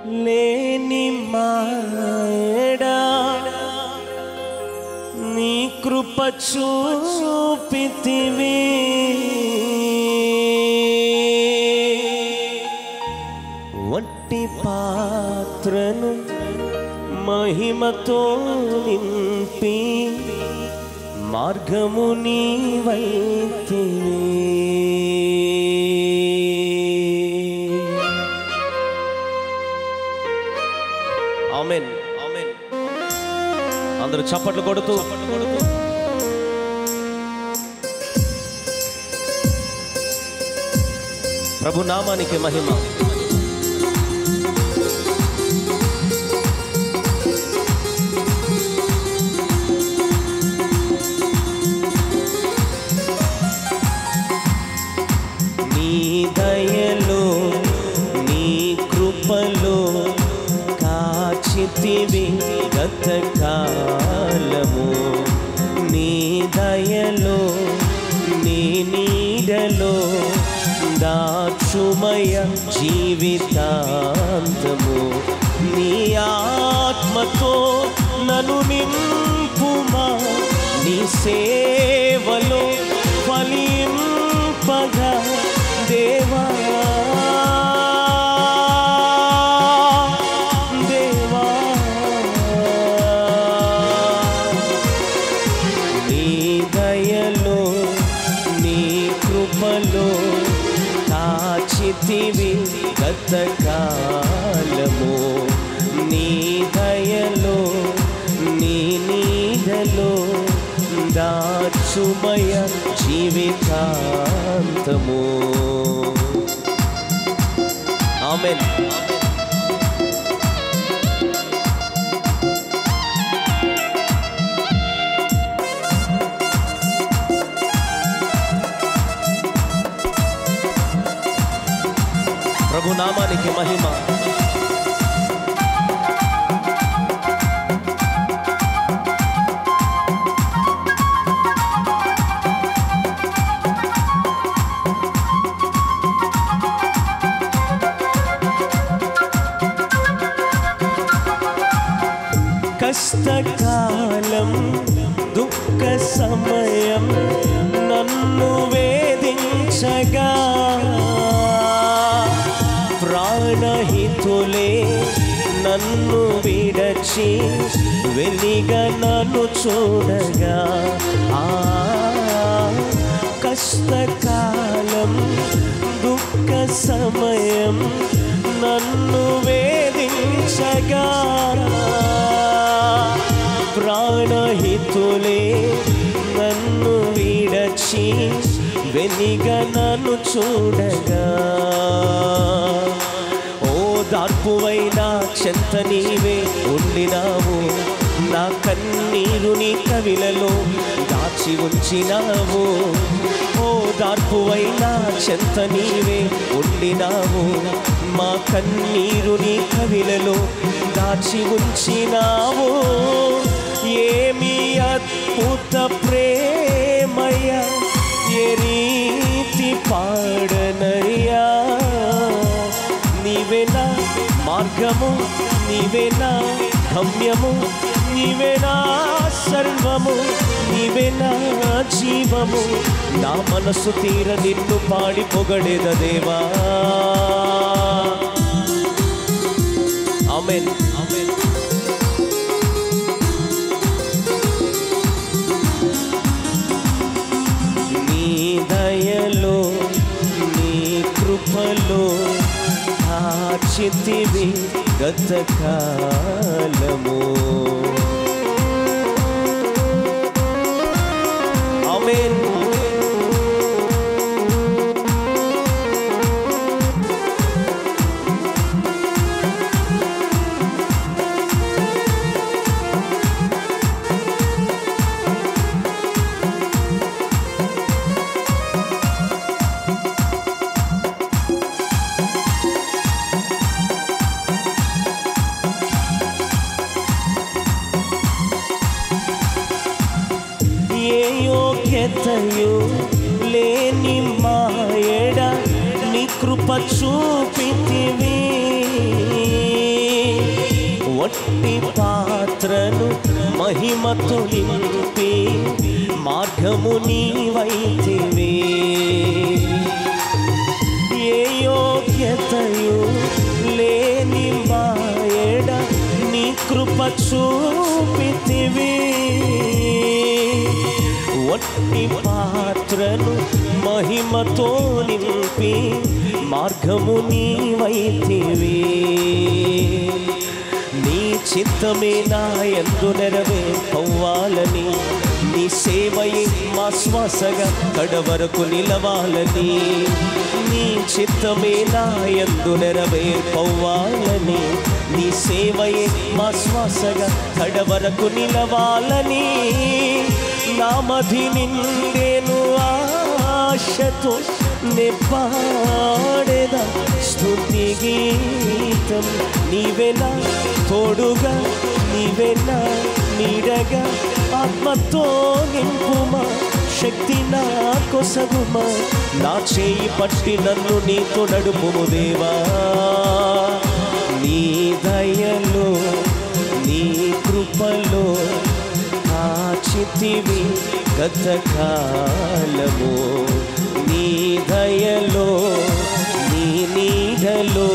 లేని మాయడా నీ కృప చూపితివి వట్టి పాత్రను మహిమతో నింపి మార్గము నీవైతివి ఆమెన్ ఆమెన్ అందరూ చప్పట్లు కొడుతూ ప్రభు నామానికి మహిమ నీ దయలో నీ కృపలో కాచితివి గత కాలము నీ దయలో నీ నీడలో దాచుమయ జీవితాంతము నీ ఆత్మతో నన్ను నింపుమా నీ సేవలో ఫలింపగా దేవా దేవా నీ దయలో నీ కృపలో కాచితివి గత కాలము నీ దయలో నీ నీడలో దాచుమయ జీవితాంతము ఆమెన్ ప్రభు నామానికి మహిమ కష్టకాలం దుఃఖ సమయం నన్ను వేధించగా ప్రాణహితులే నన్ను విడచి వెలిగా నన్ను చూడగా ఆ కష్టకాలం దుఃఖ సమయం నన్ను వేధించగా ప్రాణహితులే నన్ను విడచి వెనిగ నన్ను చూడగా ఓ దార్పువైన చెంత నీవే ఉండినావు నా కన్నీరు నీ కవిలలో దాచి ఉంచినావు ఓ దార్పువైన చెంత నీవే ఉండినావు మా కన్నీరు నీ కవిలలో దాచి ఉంచినావు ఏమి అద్భుత ప్రేమయ ఏ రీతి పాడనయ్యా నీవేనా మార్గము నీవేనా గమ్యము నీవేనా సర్వము నీవేనా జీవము నా మనసు తీర నిన్ను పాడి పొగడేద దేవా ఆమెన్ ఆమెన్ నీ దయలో నీ కృపలో కాచితివి గత కాలము ఆమేన్ ఏ యోగ్యతయు లేని మాయడ నీ కృప చూపితివి ఒట్టి పాత్రను మహిమతో నింపి మార్గము నీవైతివే ఏ యోగ్యతయు లేని మాయడ నీ కృప చూపితివి ఒట్టి పాత్రను మహిమతో నింపి మార్గము నీవైతివి నీ చిత్తమే నా ఎందు నెరవేర్పవ్వాలని నీ సేవయే మా శ్వాసగా కడవరకు నిలవాలని నీ చిత్తమే నా ఎందు నెరవేర్పవ్వాలని నీ సేవయే మా శ్వాసగా కడవరకు నిలవాలని నామధి నిండేను ఆశతో నెప్పాడేద స్తుతి గీతం నీవెనా తోడుగా నీవెనా నీడగా ఆత్మతో నింపుమా శక్తి నా కొసగుమా నా చేయి పట్టి నన్ను నీతో నడుపుము దేవా నీ దయలో నీ కృపలో కాచితివి గత కాలము నీ దయలో నీ నీడలో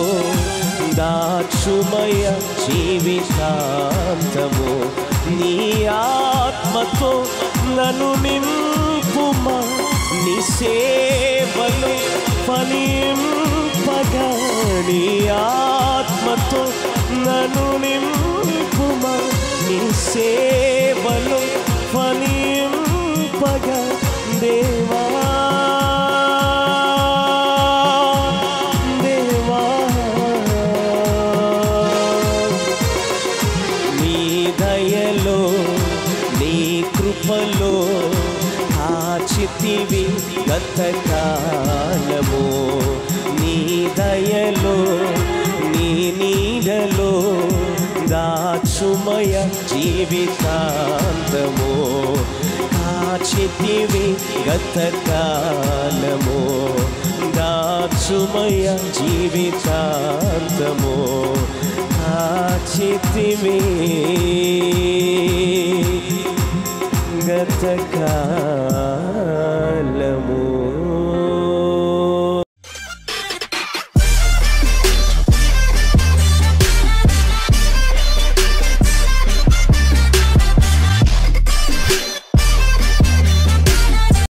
దాచుమయ జీవితాంతము నీ ఆత్మతో నన్ను నింపుమా నీ సేవలు ఫలింపగా నీ ఆత్మతో నన్ను నింపుమా నీ సేవలు ఫలింపగా దేవా దేవా నీ దయలో నీ కృపలో కాచితివి గత కాలము నీ దయలో నీ నీడలో దాచుమయ జీవితాంతము కాచితివి గత కాలము దాచుమయ జీవితాంతము కాచితివి గత కాలము